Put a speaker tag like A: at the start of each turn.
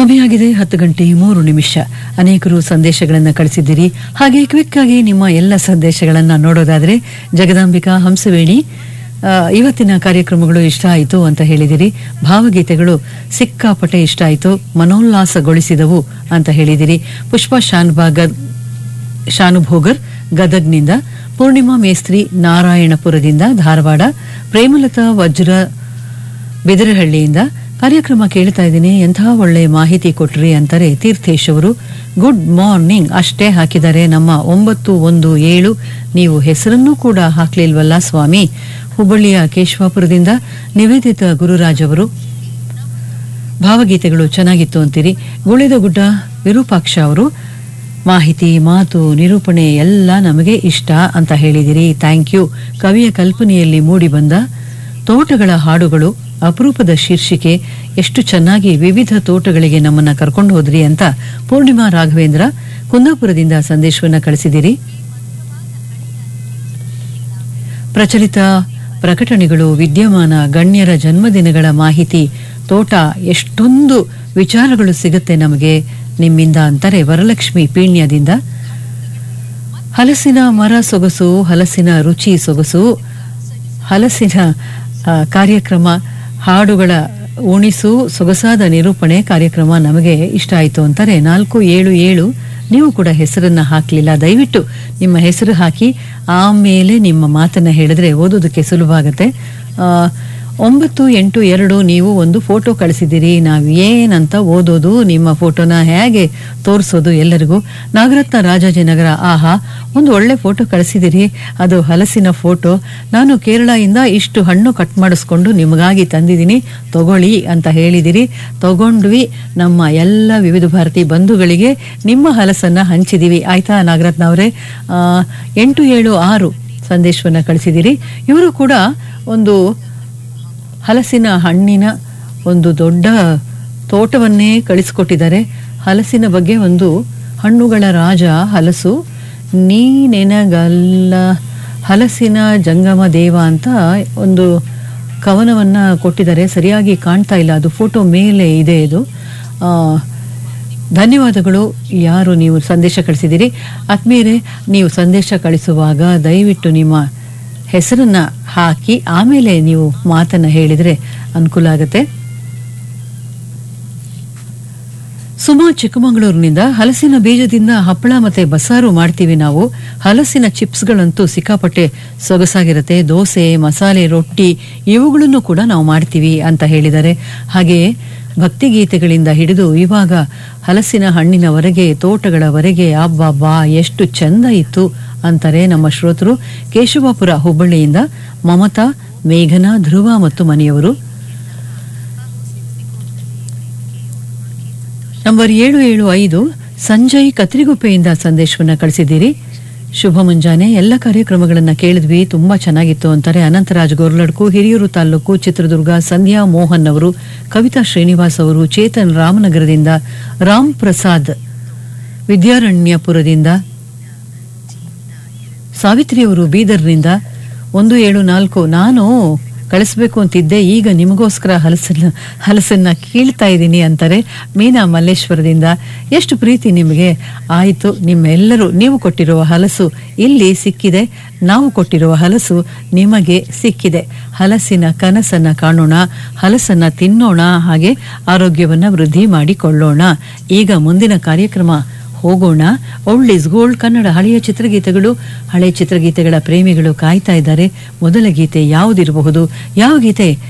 A: ಸಮಯ ಆಗಿದೆ ಹತ್ತು ಗಂಟೆ ಮೂರು ನಿಮಿಷ ಅನೇಕರು ಸಂದೇಶಗಳನ್ನು ಕಳಿಸಿದ್ದೀರಿ ಹಾಗೆ ಕ್ವಿಕ್ ಆಗಿ ನಿಮ್ಮ ಎಲ್ಲ ಸಂದೇಶಗಳನ್ನು ನೋಡೋದಾದ್ರೆ ಜಗದಾಂಬಿಕಾ ಹಂಸವೇಣಿ ಆ, ಇವತ್ತಿನ ಕಾರ್ಯಕ್ರಮಗಳು ಇಷ್ಟ ಆಯಿತು ಅಂತ ಹೇಳಿದಿರಿ ಭಾವಗೀತೆಗಳು ಸಿಕ್ಕಾಪಟ್ಟೆ ಇಷ್ಟ ಆಯಿತು ಮನೋಲ್ಲಾಸಗೊಳಿಸಿದವು ಅಂತ ಹೇಳಿದಿರಿ ಪುಷ್ಪ ಶಾನ್ಭಾಗ ಶಾನುಭೋಗರ್ ಗದಗ್ನಿಂದ ಪೂರ್ಣಿಮಾ ಮೇಸ್ತ್ರಿ ನಾರಾಯಣಪುರದಿಂದ ಧಾರವಾಡ ಪ್ರೇಮಲತಾ ವಜ್ರ ಬಿದರಹಳ್ಳಿಯಿಂದ ಕಾರ್ಯಕ್ರಮ ಕೇಳ್ತಾ ಇದ್ದೀನಿ ಎಂಥ ಒಳ್ಳೆ ಮಾಹಿತಿ ಕೊಟ್ರಿ ಅಂತಾರೆ ತೀರ್ಥೇಶ್ ಅವರು ಗುಡ್ ಮಾರ್ನಿಂಗ್ ಅಷ್ಟೇ ಹಾಕಿದ್ದಾರೆ ನಮ್ಮ ಒಂಬತ್ತು ಒಂದು ಏಳು ನೀವು ಹೆಸರನ್ನೂ ಕೂಡ ಹಾಕ್ಲಿಲ್ವಲ್ಲ ಸ್ವಾಮಿ ಹುಬ್ಬಳ್ಳಿಯ ಕೇಶವಾಪುರದಿಂದ ನಿವೇದಿತ ಗುರುರಾಜ್ ಅವರು ಭಾವಗೀತೆಗಳು ಚೆನ್ನಾಗಿತ್ತು ಅಂತೀರಿ ಗುಳಿದ ಗುಡ್ಡ ವಿರೂಪಾಕ್ಷ ಅವರು ಮಾಹಿತಿ ಮಾತು ನಿರೂಪಣೆ ಎಲ್ಲ ನಮಗೆ ಇಷ್ಟ ಅಂತ ಹೇಳಿದಿರಿ ಥ್ಯಾಂಕ್ ಯು ಕವಿಯ ಕಲ್ಪನೆಯಲ್ಲಿ ಮೂಡಿಬಂದ ತೋಟಗಳ ಹಾಡುಗಳು ಅಪರೂಪದ ಶೀರ್ಷಿಕೆ ಎಷ್ಟು ಚೆನ್ನಾಗಿ ವಿವಿಧ ತೋಟಗಳಿಗೆ ನಮ್ಮನ್ನ ಕರ್ಕೊಂಡು ಹೋದ್ರಿ ಅಂತ ಪೂರ್ಣಿಮಾ ರಾಘವೇಂದ್ರ ಕುಂದಾಪುರದಿಂದ ಸಂದೇಶವನ್ನ ಕಳಿಸಿದಿರಿ ಪ್ರಚಲಿತ ಪ್ರಕಟಣೆಗಳು ವಿದ್ಯಮಾನ ಗಣ್ಯರ ಜನ್ಮದಿನಗಳ ಮಾಹಿತಿ ತೋಟ ಎಷ್ಟೊಂದು ವಿಚಾರಗಳು ಸಿಗುತ್ತೆ ನಮಗೆ ನಿಮ್ಮಿಂದ ಅಂತಾರೆ ವರಲಕ್ಷ್ಮಿ ಪೀಣ್ಯದಿಂದ ಹಲಸಿನ ಮರ ಸೊಗಸು ಹಲಸಿನ ರುಚಿ ಸೊಗಸು ಹಲಸಿನ ಆ, ಕಾರ್ಯಕ್ರಮ ಹಾಡುಗಳ ಉಣಿಸು ಸೊಗಸಾದ ನಿರೂಪಣೆ ಕಾರ್ಯಕ್ರಮ ನಮಗೆ ಇಷ್ಟ ಆಯಿತು ಅಂತಾರೆ ನಾಲ್ಕು ಏಳು ಏಳು ನೀವು ಕೂಡ ಹೆಸರನ್ನ ಹಾಕಲಿಲ್ಲ ದಯವಿಟ್ಟು ನಿಮ್ಮ ಹೆಸರು ಹಾಕಿ ಆಮೇಲೆ ನಿಮ್ಮ ಮಾತನ್ನ ಹೇಳಿದ್ರೆ ಓದೋದಕ್ಕೆ ಸುಲಭಾಗತ್ತೆ ಆ, ಒಂಬತ್ತು ಎಂಟು ಎರಡು ನೀವು ಒಂದು ಫೋಟೋ ಕಳಿಸಿದ್ದೀರಿ ನಾವು ಏನಂತ ಓದೋದು ನಿಮ್ಮ ಫೋಟೋನ ಹೇಗೆ ತೋರಿಸೋದು ಎಲ್ಲರಿಗೂ ನಾಗರತ್ನ ರಾಜಾಜಿನಗರ ಆಹಾ ಒಂದು ಒಳ್ಳೆ ಫೋಟೋ ಕಳಿಸಿದಿರಿ ಅದು ಹಲಸಿನ ಫೋಟೋ ನಾನು ಕೇರಳದಿಂದ ಇಷ್ಟು ಹಣ್ಣು ಕಟ್ ಮಾಡಿಸ್ಕೊಂಡು ನಿಮಗಾಗಿ ತಂದಿದ್ದೀನಿ ತಗೊಳ್ಳಿ ಅಂತ ಹೇಳಿದಿರಿ ತಗೊಂಡ್ವಿ ನಮ್ಮ ಎಲ್ಲ ವಿವಿಧ ಭಾರತಿ ಬಂಧುಗಳಿಗೆ ನಿಮ್ಮ ಹಲಸನ್ನ ಹಂಚಿದೀವಿ ಆಯ್ತಾ ನಾಗರತ್ನ ಅವರೇ ಆ, ಎಂಟು ಏಳು ಆರು ಸಂದೇಶವನ್ನ ಕಳಿಸಿದಿರಿ ಇವರು ಕೂಡ ಒಂದು ಹಲಸಿನ ಹಣ್ಣಿನ ಒಂದು ದೊಡ್ಡ ತೋಟವನ್ನೇ ಕಳಿಸಿಕೊಟ್ಟಿದ್ದಾರೆ ಹಲಸಿನ ಬಗ್ಗೆ ಒಂದು ಹಣ್ಣುಗಳ ರಾಜ ಹಲಸು ನೀನೆನಗಲ್ಲ ಹಲಸಿನ ಜಂಗಮ ದೇವ ಅಂತ ಒಂದು ಕವನವನ್ನ ಕೊಟ್ಟಿದ್ದಾರೆ ಸರಿಯಾಗಿ ಕಾಣ್ತಾ ಇಲ್ಲ ಅದು ಫೋಟೋ ಮೇಲೆ ಇದೆ ಇದು ಆ, ಧನ್ಯವಾದಗಳು ಯಾರು ನೀವು ಸಂದೇಶ ಕಳಿಸಿದ್ದೀರಿ ಆತ್ಮೀಯರೇ ನೀವು ಸಂದೇಶ ಕಳಿಸುವಾಗ ದಯವಿಟ್ಟು ನಿಮ್ಮ ಹೆಸರನ್ನ ಹಾಕಿ ಆಮೇಲೆ ನೀವು ಮಾತನ್ನ ಹೇಳಿದ್ರೆ ಅನುಕೂಲ ಆಗುತ್ತೆ ಸುಮಾ ಚಿಕ್ಕಮಗಳೂರಿನಿಂದ ಹಲಸಿನ ಬೀಜದಿಂದ ಹಪ್ಪಳ ಮತ್ತೆ ಬಸಾರು ಮಾಡ್ತೀವಿ ನಾವು ಹಲಸಿನ ಚಿಪ್ಸ್ಗಳಂತೂ ಸಿಕ್ಕಾಪಟ್ಟೆ ಸೊಗಸಾಗಿರುತ್ತೆ ದೋಸೆ ಮಸಾಲೆ ರೊಟ್ಟಿ ಇವುಗಳನ್ನು ಕೂಡ ನಾವು ಮಾಡ್ತೀವಿ ಅಂತ ಹೇಳಿದ್ದಾರೆ ಹಾಗೆಯೇ ಭಕ್ತಿಗೀತೆಗಳಿಂದ ಹಿಡಿದು ಇವಾಗ ಹಲಸಿನ ಹಣ್ಣಿನವರೆಗೆ ತೋಟಗಳವರೆಗೆ ಅಬ್ಬಬ್ಬಾ ಎಷ್ಟು ಚಂದ ಇತ್ತು ಅಂತಾರೆ ನಮ್ಮ ಶ್ರೋತರು ಕೇಶವಾಪುರ ಹುಬ್ಬಳ್ಳಿಯಿಂದ ಮಮತಾ ಮೇಘನಾ ಧ್ರುವ ಮತ್ತು ಮನೆಯವರು ನಂಬರ್ ಏಳು ಏಳು ಐದು ಸಂಜಯ್ ಕತ್ರಿಗುಪ್ಪೆಯಿಂದ ಸಂದೇಶವನ್ನ ಕಳಿಸಿದ್ದೀರಿ ಶುಭ ಮುಂಜಾನೆ ಎಲ್ಲ ಕಾರ್ಯಕ್ರಮಗಳನ್ನ ಕೇಳಿದ್ವಿ ತುಂಬಾ ಚೆನ್ನಾಗಿತ್ತು ಅಂತಾರೆ ಅನಂತರಾಜ್ ಗೋರ್ಲಡ್ಕು ಹಿರಿಯೂರು ತಾಲೂಕು ಚಿತ್ರದುರ್ಗ ಸಂಧ್ಯಾ ಮೋಹನ್ ಅವರು ಕವಿತಾ ಶ್ರೀನಿವಾಸ್ ಅವರು ಚೇತನ್ ರಾಮನಗರದಿಂದ ರಾಮ್ ಪ್ರಸಾದ್ ವಿದ್ಯಾರಣ್ಯಪುರದಿಂದ ಸಾವಿತ್ರಿ ಅವರು ಬೀದರ್ನಿಂದ ಒಂದು ಏಳು ನಾಲ್ಕು ನಾನು ಕಳಿಸ್ಬೇಕು ಅಂತಿದ್ದೆ ಈಗ ನಿಮಗೋಸ್ಕರ ಹಲಸನ್ನ ಹಲಸನ್ನ ಕೀಳ್ತಾ ಇದ್ದೀನಿ ಅಂತಾರೆ ಮೀನಾ ಮಲ್ಲೇಶ್ವರದಿಂದ ಎಷ್ಟು ಪ್ರೀತಿ ನಿಮಗೆ ಆಯಿತು ನಿಮ್ಮೆಲ್ಲರೂ ನೀವು ಕೊಟ್ಟಿರುವ ಹಲಸು ಇಲ್ಲಿ ಸಿಕ್ಕಿದೆ ನಾವು ಕೊಟ್ಟಿರುವ ಹಲಸು ನಿಮಗೆ ಸಿಕ್ಕಿದೆ ಹಲಸಿನ ಕನಸನ್ನ ಕಾಣೋಣ ಹಲಸನ್ನ ತಿನ್ನೋಣ ಹಾಗೆ ಆರೋಗ್ಯವನ್ನ ವೃದ್ಧಿ ಮಾಡಿಕೊಳ್ಳೋಣ ಈಗ ಮುಂದಿನ ಕಾರ್ಯಕ್ರಮ ಹೋಗೋಣ ಓಲ್ಡ್ ಇಸ್ ಗೋಲ್ಡ್ ಕನ್ನಡ ಹಳೆಯ ಚಿತ್ರಗೀತೆಗಳು ಹಳೆ ಚಿತ್ರಗೀತೆಗಳ ಪ್ರೇಮಿಗಳು ಕಾಯ್ತಾ ಇದ್ದಾರೆ ಮೊದಲ ಗೀತೆ ಯಾವುದಿರಬಹುದು ಯಾವ ಗೀತೆ